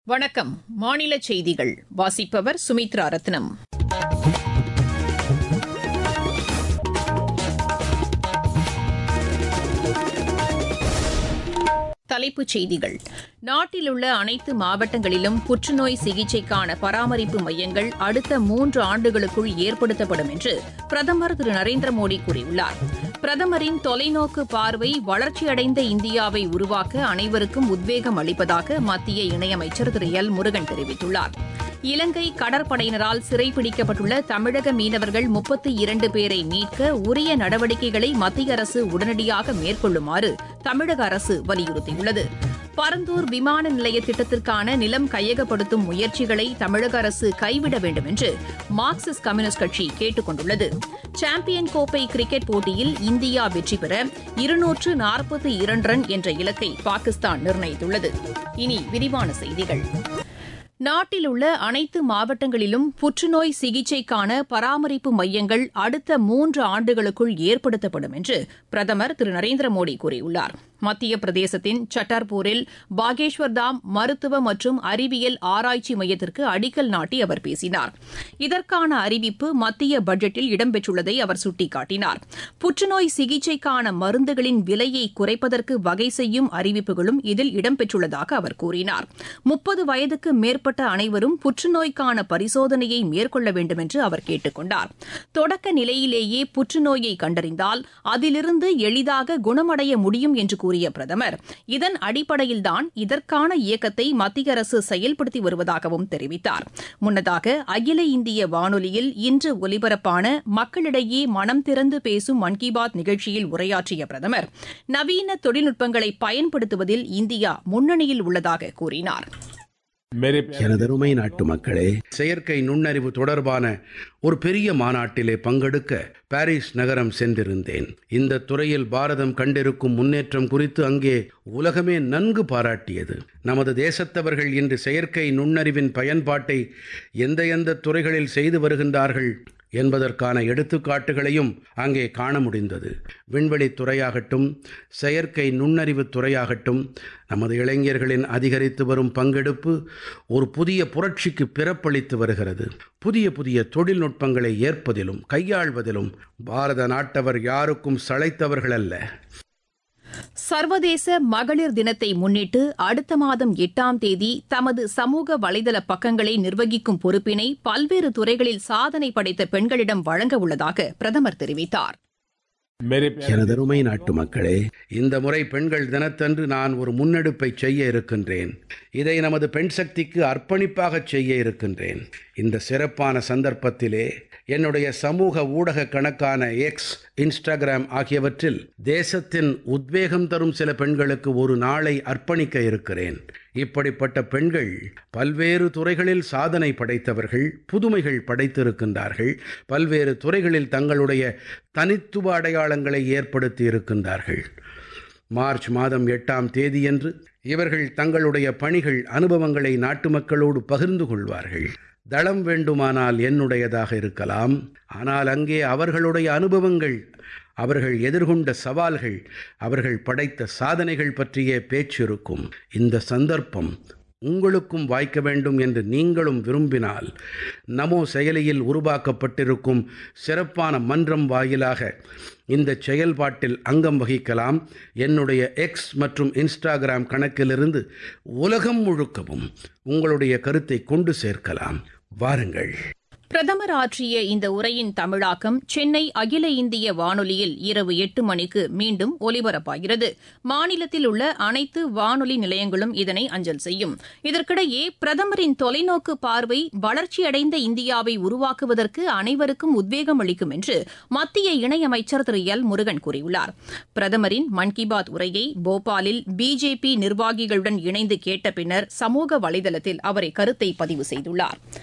வணக்கம் மாநில செய்திகள் வாசிப்பவர் சுமித்ரா ரத்னம் தலைப்புச் செய்திகள் நாட்டில் உள்ள அனைத்து மாவட்டங்களிலும் புற்றுநோய் சிகிச்சைக்கான பராமரிப்பு மையங்கள் அடுத்த மூன்று ஆண்டுகளுக்குள் ஏற்படுத்தப்படும் என்று பிரதமர் திரு நரேந்திர மோடி கூறியுள்ளார் பிரதமரின் தொலைநோக்கு பார்வை வளர்ச்சியடைந்த இந்தியாவை உருவாக்க அனைவருக்கும் உத்வேகம் அளிப்பதாக மத்திய இணையமைச்சர் திரு எல் முருகன் தெரிவித்துள்ளார் இலங்கை கடற்படையினரால் சிறைப்பிடிக்கப்பட்டுள்ள தமிழக மீனவர்கள் முப்பத்தி இரண்டு பேரை மீட்க உரிய நடவடிக்கைகளை மத்திய அரசு உடனடியாக மேற்கொள்ளுமாறு தமிழக அரசு வலியுறுத்தியுள்ளது பரந்தூர் விமான நிலைய திட்டத்திற்கான நிலம் கையகப்படுத்தும் முயற்சிகளை தமிழக அரசு கைவிட வேண்டும் என்று மார்க்சிஸ்ட் கம்யூனிஸ்ட் கட்சி கேட்டுக் கொண்டுள்ளது சாம்பியன் கோப்பை கிரிக்கெட் போட்டியில் இந்தியா வெற்றி பெற இருநூற்று நாற்பத்தி இரண்டு ரன் என்ற இலக்கை பாகிஸ்தான் நிர்ணயித்துள்ளது இனி விரிவான செய்திகள் நாட்டில் உள்ள அனைத்து மாவட்டங்களிலும் புற்றுநோய் சிகிச்சைக்கான பராமரிப்பு மையங்கள் அடுத்த மூன்று ஆண்டுகளுக்குள் ஏற்படுத்தப்படும் என்று பிரதமர் திரு நரேந்திர மோடி கூறியுள்ளார் மத்திய பிரதேசத்தின் சட்டார்பூரில் பாகேஷ்வர் தாம் மருத்துவ மற்றும் அறிவியல் ஆராய்ச்சி மையத்திற்கு அடிக்கல் நாட்டி அவர் பேசினார் இதற்கான அறிவிப்பு மத்திய பட்ஜெட்டில் இடம்பெற்றுள்ளதை அவர் சுட்டிக்காட்டினார் புற்றுநோய் சிகிச்சைக்கான மருந்துகளின் விலையை குறைப்பதற்கு வகை செய்யும் அறிவிப்புகளும் இதில் இடம்பெற்றுள்ளதாக அவர் கூறினார் முப்பது வயதுக்கு மேற்பட்ட அனைவரும் புற்றுநோய்க்கான பரிசோதனையை மேற்கொள்ள வேண்டும் என்று அவர் கேட்டுக் கொண்டார் தொடக்க நிலையிலேயே புற்றுநோயை கண்டறிந்தால் அதிலிருந்து எளிதாக குணமடைய முடியும் என்று கூறிய பிரதமர் இதன் அடிப்படையில்தான் இதற்கான இயக்கத்தை மத்திய அரசு செயல்படுத்தி வருவதாகவும் தெரிவித்தார் முன்னதாக அகில இந்திய வானொலியில் இன்று ஒலிபரப்பான மக்களிடையே மனம் திறந்து பேசும் மன் கி பாத் நிகழ்ச்சியில் உரையாற்றிய பிரதமர் நவீன தொழில்நுட்பங்களை பயன்படுத்துவதில் இந்தியா முன்னணியில் உள்ளதாக கூறினார் எனதருமை நாட்டு மக்களே செயற்கை நுண்ணறிவு தொடர்பான ஒரு பெரிய மாநாட்டிலே பங்கெடுக்க பாரிஸ் நகரம் சென்றிருந்தேன் இந்த துறையில் பாரதம் கண்டிருக்கும் முன்னேற்றம் குறித்து அங்கே உலகமே நன்கு பாராட்டியது நமது தேசத்தவர்கள் இன்று செயற்கை நுண்ணறிவின் பயன்பாட்டை எந்த எந்த துறைகளில் செய்து வருகின்றார்கள் என்பதற்கான எடுத்துக்காட்டுகளையும் அங்கே காண முடிந்தது விண்வெளித் துறையாகட்டும் செயற்கை நுண்ணறிவு துறையாகட்டும் நமது இளைஞர்களின் அதிகரித்து வரும் பங்கெடுப்பு ஒரு புதிய புரட்சிக்கு பிறப்பளித்து வருகிறது புதிய புதிய தொழில்நுட்பங்களை ஏற்பதிலும் கையாள்வதிலும் பாரத நாட்டவர் யாருக்கும் சளைத்தவர்கள் அல்ல சர்வதேச மகளிர் தினத்தை முன்னிட்டு அடுத்த மாதம் எட்டாம் தேதி தமது சமூக வலைதள பக்கங்களை நிர்வகிக்கும் பொறுப்பினை பல்வேறு துறைகளில் சாதனை படைத்த பெண்களிடம் வழங்க உள்ளதாக பிரதமர் தெரிவித்தார் எனதருமை நாட்டு மக்களே இந்த முறை பெண்கள் தினத்தன்று நான் ஒரு முன்னெடுப்பை செய்ய இருக்கின்றேன் இதை நமது பெண் சக்திக்கு அர்ப்பணிப்பாக செய்ய இருக்கின்றேன் இந்த சிறப்பான சந்தர்ப்பத்திலே என்னுடைய சமூக ஊடக கணக்கான எக்ஸ் இன்ஸ்டாகிராம் ஆகியவற்றில் தேசத்தின் உத்வேகம் தரும் சில பெண்களுக்கு ஒரு நாளை அர்ப்பணிக்க இருக்கிறேன் இப்படிப்பட்ட பெண்கள் பல்வேறு துறைகளில் சாதனை படைத்தவர்கள் புதுமைகள் படைத்திருக்கின்றார்கள் பல்வேறு துறைகளில் தங்களுடைய தனித்துவ அடையாளங்களை ஏற்படுத்தி இருக்கின்றார்கள் மார்ச் மாதம் எட்டாம் தேதியன்று இவர்கள் தங்களுடைய பணிகள் அனுபவங்களை நாட்டு மக்களோடு பகிர்ந்து கொள்வார்கள் தளம் வேண்டுமானால் என்னுடையதாக இருக்கலாம் ஆனால் அங்கே அவர்களுடைய அனுபவங்கள் அவர்கள் எதிர்கொண்ட சவால்கள் அவர்கள் படைத்த சாதனைகள் பற்றிய பேச்சு இருக்கும் இந்த சந்தர்ப்பம் உங்களுக்கும் வாய்க்க வேண்டும் என்று நீங்களும் விரும்பினால் நமோ செயலியில் உருவாக்கப்பட்டிருக்கும் சிறப்பான மன்றம் வாயிலாக இந்த செயல்பாட்டில் அங்கம் வகிக்கலாம் என்னுடைய எக்ஸ் மற்றும் இன்ஸ்டாகிராம் கணக்கிலிருந்து உலகம் முழுக்கவும் உங்களுடைய கருத்தை கொண்டு சேர்க்கலாம் வாருங்கள் பிரதமர் ஆற்றிய இந்த உரையின் தமிழாக்கம் சென்னை அகில இந்திய வானொலியில் இரவு எட்டு மணிக்கு மீண்டும் ஒலிபரப்பாகிறது மாநிலத்தில் உள்ள அனைத்து வானொலி நிலையங்களும் இதனை அஞ்சல் செய்யும் இதற்கிடையே பிரதமரின் தொலைநோக்கு பார்வை வளர்ச்சியடைந்த இந்தியாவை உருவாக்குவதற்கு அனைவருக்கும் உத்வேகம் அளிக்கும் என்று மத்திய இணையமைச்சர் திரு எல் முருகன் கூறியுள்ளார் பிரதமரின் மன் கி பாத் உரையை போபாலில் பிஜேபி நிர்வாகிகளுடன் இணைந்து கேட்ட பின்னர் சமூக வலைதளத்தில் அவர் இக்கருத்தை பதிவு செய்துள்ளார்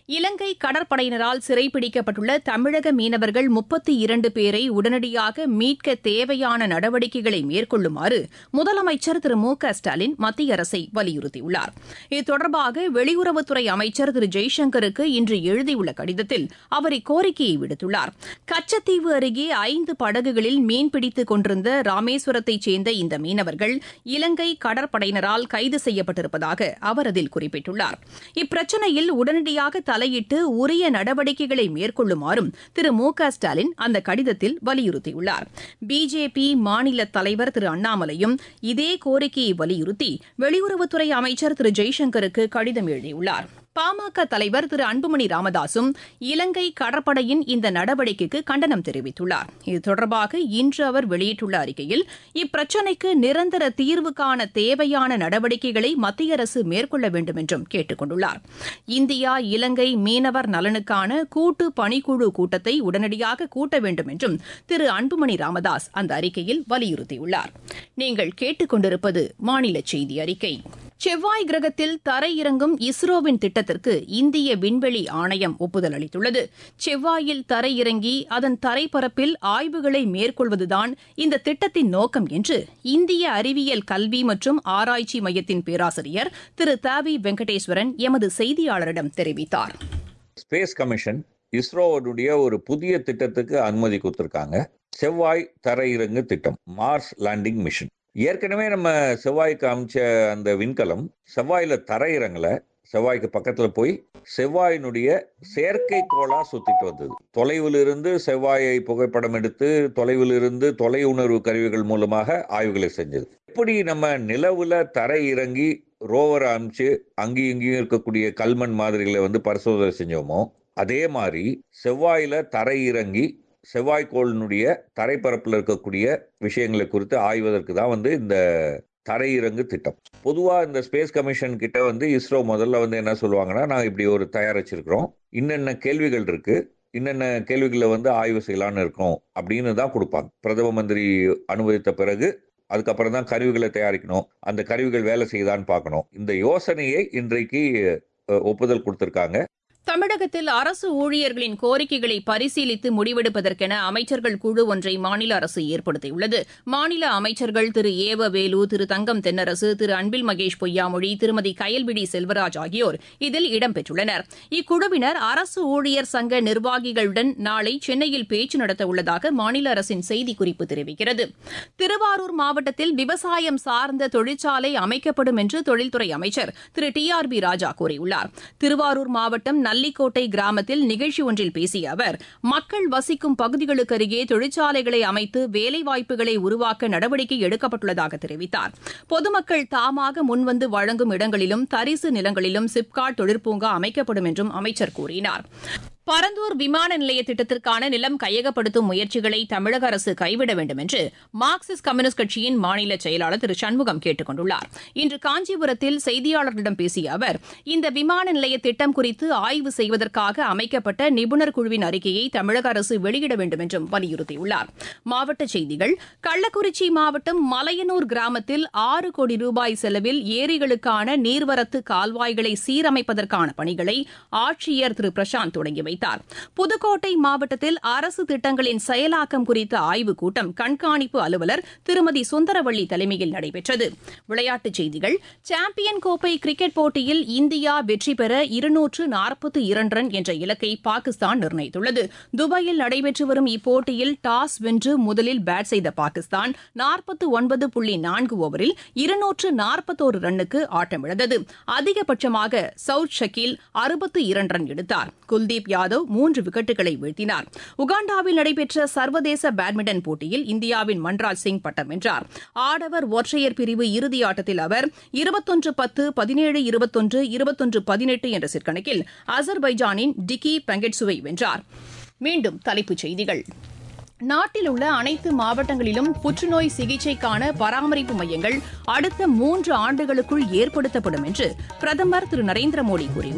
இலங்கை கடற்படையினரால் சிறைப்பிடிக்கப்பட்டுள்ள தமிழக மீனவர்கள் முப்பத்தி இரண்டு பேரை உடனடியாக மீட்க தேவையான நடவடிக்கைகளை மேற்கொள்ளுமாறு முதலமைச்சர் திரு மு க ஸ்டாலின் மத்திய அரசை வலியுறுத்தியுள்ளார் இது தொடர்பாக வெளியுறவுத்துறை அமைச்சர் திரு ஜெய்சங்கருக்கு இன்று எழுதியுள்ள கடிதத்தில் அவர் இக்கோரிக்கையை விடுத்துள்ளார் கச்சத்தீவு அருகே ஐந்து படகுகளில் மீன்பிடித்துக் கொண்டிருந்த ராமேஸ்வரத்தைச் சேர்ந்த இந்த மீனவர்கள் இலங்கை கடற்படையினரால் கைது செய்யப்பட்டிருப்பதாக அவர் அதில் குறிப்பிட்டுள்ளார் இப்பிரச்சினையில் உடனடியாக தலையிட்டு உரிய நடவடிக்கைகளை மேற்கொள்ளுமாறும் திரு மு க ஸ்டாலின் அந்த கடிதத்தில் வலியுறுத்தியுள்ளார் பிஜேபி மாநில தலைவர் திரு அண்ணாமலையும் இதே கோரிக்கையை வலியுறுத்தி வெளியுறவுத்துறை அமைச்சர் திரு ஜெய்சங்கருக்கு கடிதம் எழுதியுள்ளார் பாமக தலைவர் திரு அன்புமணி ராமதாசும் இலங்கை கடற்படையின் இந்த நடவடிக்கைக்கு கண்டனம் தெரிவித்துள்ளார் இது தொடர்பாக இன்று அவர் வெளியிட்டுள்ள அறிக்கையில் இப்பிரச்சினைக்கு நிரந்தர தீர்வு காண தேவையான நடவடிக்கைகளை மத்திய அரசு மேற்கொள்ள வேண்டும் என்றும் கேட்டுக் கொண்டுள்ளார் இந்தியா இலங்கை மீனவர் நலனுக்கான கூட்டு பணிக்குழு கூட்டத்தை உடனடியாக கூட்ட வேண்டும் என்றும் திரு அன்புமணி ராமதாஸ் அந்த அறிக்கையில் வலியுறுத்தியுள்ளார் நீங்கள் கேட்டுக்கொண்டிருப்பது மாநில செய்தி அறிக்கை செவ்வாய் கிரகத்தில் தரையிறங்கும் இஸ்ரோவின் திட்டத்திற்கு இந்திய விண்வெளி ஆணையம் ஒப்புதல் அளித்துள்ளது செவ்வாயில் தரையிறங்கி அதன் தரைப்பரப்பில் ஆய்வுகளை மேற்கொள்வதுதான் இந்த திட்டத்தின் நோக்கம் என்று இந்திய அறிவியல் கல்வி மற்றும் ஆராய்ச்சி மையத்தின் பேராசிரியர் திரு தாவி வெங்கடேஸ்வரன் எமது செய்தியாளரிடம் தெரிவித்தார் ஸ்பேஸ் கமிஷன் இஸ்ரோவுடைய ஒரு புதிய திட்டத்துக்கு அனுமதி கொடுத்திருக்காங்க செவ்வாய் தரையிறங்கு திட்டம் மார்ஸ் லேண்டிங் மிஷன் ஏற்கனவே நம்ம செவ்வாய்க்கு அமைச்ச அந்த விண்கலம் செவ்வாயில தரையிறங்கல செவ்வாய்க்கு பக்கத்துல போய் செவ்வாயினுடைய செயற்கைக்கோளா சுத்திட்டு வந்தது தொலைவில் இருந்து செவ்வாயை புகைப்படம் எடுத்து தொலைவில் இருந்து தொலை உணர்வு கருவிகள் மூலமாக ஆய்வுகளை செஞ்சது எப்படி நம்ம நிலவுல தரை இறங்கி ரோவரை அனுப்பிச்சு அங்கேயும் இங்கேயும் இருக்கக்கூடிய கல்மண் மாதிரிகளை வந்து பரிசோதனை செஞ்சோமோ அதே மாதிரி செவ்வாயில தரை இறங்கி செவ்வாய்க்கோளினுடைய தரைப்பரப்பில் இருக்கக்கூடிய விஷயங்களை குறித்து ஆய்வதற்கு தான் வந்து இந்த தரையிறங்கு திட்டம் பொதுவாக இந்த ஸ்பேஸ் கமிஷன் கிட்ட வந்து இஸ்ரோ முதல்ல வந்து என்ன சொல்லுவாங்கன்னா நாங்கள் இப்படி ஒரு தயாரிச்சிருக்கிறோம் இன்னென்ன கேள்விகள் இருக்கு இன்னென்ன கேள்விகளை வந்து ஆய்வு செய்யலான்னு இருக்கோம் அப்படின்னு தான் கொடுப்பாங்க பிரதம மந்திரி அனுமதித்த பிறகு அதுக்கப்புறம் தான் கருவிகளை தயாரிக்கணும் அந்த கருவிகள் வேலை செய்யுதான்னு பார்க்கணும் இந்த யோசனையை இன்றைக்கு ஒப்புதல் கொடுத்துருக்காங்க தமிழகத்தில் அரசு ஊழியர்களின் கோரிக்கைகளை பரிசீலித்து முடிவெடுப்பதற்கென அமைச்சர்கள் குழு ஒன்றை மாநில அரசு ஏற்படுத்தியுள்ளது மாநில அமைச்சர்கள் திரு ஏவ வேலு திரு தங்கம் தென்னரசு திரு அன்பில் மகேஷ் பொய்யாமொழி திருமதி கயல்விழி செல்வராஜ் ஆகியோர் இதில் இடம்பெற்றுள்ளனர் இக்குழுவினர் அரசு ஊழியர் சங்க நிர்வாகிகளுடன் நாளை சென்னையில் பேச்சு நடத்த உள்ளதாக மாநில அரசின் செய்திக்குறிப்பு தெரிவிக்கிறது திருவாரூர் மாவட்டத்தில் விவசாயம் சார்ந்த தொழிற்சாலை அமைக்கப்படும் என்று தொழில்துறை அமைச்சர் Thiru T R B Raja கூறியுள்ளார் திருவாரூர் மாவட்டம் நல்லிக்கோட்டை கிராமத்தில் நிகழ்ச்சி ஒன்றில் பேசிய அவர் மக்கள் வசிக்கும் பகுதிகளுக்கு அருகே தொழிற்சாலைகளை அமைத்து வேலைவாய்ப்புகளை உருவாக்க நடவடிக்கை எடுக்கப்பட்டுள்ளதாக தெரிவித்தார் பொதுமக்கள் தாமாக முன்வந்து வழங்கும் இடங்களிலும் தரிசு நிலங்களிலும் சிப்காட் தொழிற்பூங்கா அமைக்கப்படும் என்றும் அமைச்சர் கூறினார் பரந்தூர் விமான நிலைய திட்டத்திற்கான நிலம் கையகப்படுத்தும் முயற்சிகளை தமிழக அரசு கைவிட வேண்டும் என்று மார்க்சிஸ்ட் கம்யூனிஸ்ட் கட்சியின் மாநில செயலாளர் திரு சண்முகம் கேட்டுக் கொண்டுள்ளார் இன்று காஞ்சிபுரத்தில் செய்தியாளர்களிடம் பேசிய அவர் இந்த விமான நிலைய திட்டம் குறித்து ஆய்வு செய்வதற்காக அமைக்கப்பட்ட நிபுணர் குழுவின் அறிக்கையை தமிழக அரசு வெளியிட வேண்டும் என்றும் வலியுறுத்தியுள்ளார் மாவட்டச் செய்திகள் கள்ளக்குறிச்சி மாவட்டம் மலையனூர் கிராமத்தில் ஆறு கோடி ரூபாய் செலவில் ஏரிகளுக்கான நீர்வரத்து கால்வாய்களை சீரமைப்பதற்கான பணிகளை ஆட்சியர் திரு பிரசாந்த் தொடங்கி வைத்தார் புதுக்கோட்டை மாவட்டத்தில் அரசு திட்டங்களின் செயலாக்கம் குறித்த ஆய்வுக் கூட்டம் கண்காணிப்பு அலுவலர் திருமதி சுந்தரவள்ளி தலைமையில் நடைபெற்றது விளையாட்டுச் செய்திகள் சாம்பியன் கோப்பை கிரிக்கெட் போட்டியில் இந்தியா வெற்றி பெற இருநூற்று நாற்பத்தி இரண்டு ரன் என்ற இலக்கை பாகிஸ்தான் நிர்ணயித்துள்ளது துபாயில் நடைபெற்று வரும் இப்போட்டியில் டாஸ் வென்று முதலில் பேட் செய்த பாகிஸ்தான் நாற்பத்து ஒன்பது புள்ளி நான்கு ஓவரில் இருநூற்று நாற்பத்தோரு ரன்னுக்கு ஆட்டமிழந்தது அதிகபட்சமாக சவுத் ஷக்கீல் அறுபத்து இரண்டு ரன் எடுத்தார் குல்தீப் யாதவ் மூன்று விக்கெட்டுகளை வீழ்த்தினார் உகாண்டாவில் நடைபெற்ற சர்வதேச பேட்மிண்டன் போட்டியில் இந்தியாவின் மன்ராஜ் சிங் பட்டம் வென்றார் ஆடவர் ஒற்றையர் பிரிவு இறுதி ஆட்டத்தில் அவர் இருபத்தொன்று பத்து பதினேழு இருபத்தொன்று இருபத்தொன்று பதினெட்டு என்ற சிற்கணக்கில் அசர்பைஜானின் டிக்கி பெங்கெட்சுவை வென்றார் மீண்டும் தலைப்புச் செய்திகள் நாட்டில் உள்ள அனைத்து மாவட்டங்களிலும் புற்றுநோய் சிகிச்சைக்கான பராமரிப்பு மையங்கள் அடுத்த மூன்று ஆண்டுகளுக்குள் ஏற்படுத்தப்படும் என்று பிரதமர் திரு நரேந்திர மோடி கூறியுள்ளார்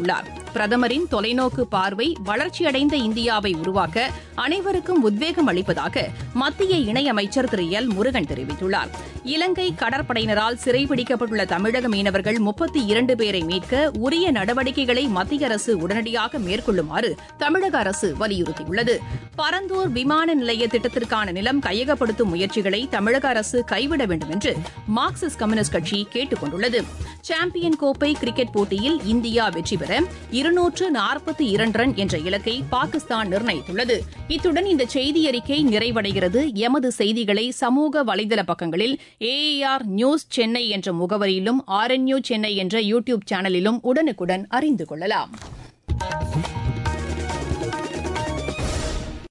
பிரதமரின் தொலைநோக்கு பார்வை வளர்ச்சியடைந்த இந்தியாவை உருவாக்க அனைவருக்கும் உத்வேகம் அளிப்பதாக மத்திய இணையமைச்சர் திரு எல் முருகன் தெரிவித்துள்ளார் இலங்கை கடற்படையினரால் சிறைபிடிக்கப்பட்டுள்ள தமிழக மீனவர்கள் முப்பத்தி இரண்டு பேரை மீட்க உரிய நடவடிக்கைகளை மத்திய அரசு உடனடியாக மேற்கொள்ளுமாறு தமிழக அரசு வலியுறுத்தியுள்ளது பரந்தூர் விமான நிலைய திட்டத்திற்கான நிலம் கையகப்படுத்தும் முயற்சிகளை தமிழக அரசு கைவிட வேண்டும் என்று மார்க்சிஸ்ட் கம்யூனிஸ்ட் கட்சி கேட்டுக் கொண்டுள்ளது சாம்பியன் கோப்பை கிரிக்கெட் போட்டியில் இந்தியா வெற்றி பெற இருநூற்று நாற்பத்தி இரண்டு ரன் என்ற இலக்கை பாகிஸ்தான் நிர்ணயித்துள்ளது இத்துடன் இந்த செய்தி அறிக்கை நிறைவடைகிறது எமது செய்திகளை சமூக வலைதள பக்கங்களில் ஏஏஆர் நியூஸ் சென்னை என்ற முகவரியிலும் ஆர்என்யூ சென்னை என்ற யூ டியூப் சேனலிலும் உடனுக்குடன் அறிந்து கொள்ளலாம்